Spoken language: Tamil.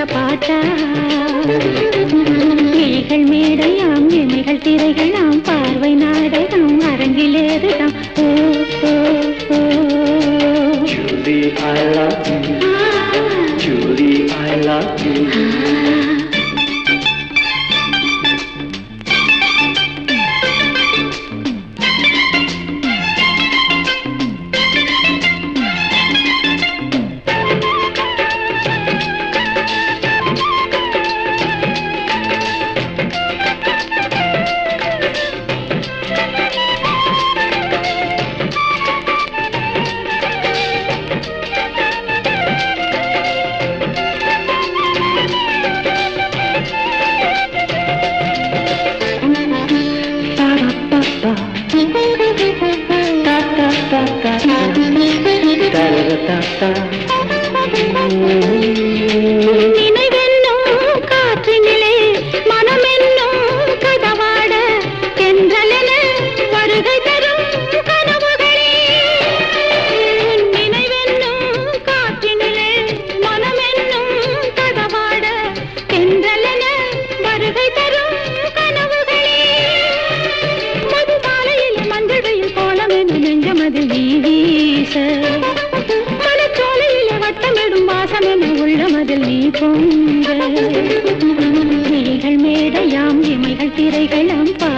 பாட்டா கிளிகள் மேடையாம் இமைகள் திரைகளாம் பார்வை நாடகம் அரங்கிலேறுதாம் ஓ ஓ ஓ Julie, I love you. Julie, I love you. நினைவென்னும் காற்றினிலே மனமென்னும் கதவாட தென்றலென வருகை தரும் கனவுகளே நினைவென்னும் காற்றினிலே மனமென்னும் கதவாட தென்றலென வருகை தரும் கனவுகளே மது மாலையில் மஞ்சள் வெயில் கோலம் என நெஞ்சமது நீ வீச மலச்சோலையிலே வட்டமிடும் வாசம் என உள்ளமதில் நீ பொங்க கிளிகள் மேடையாம் இமைகள் திரைகளாம்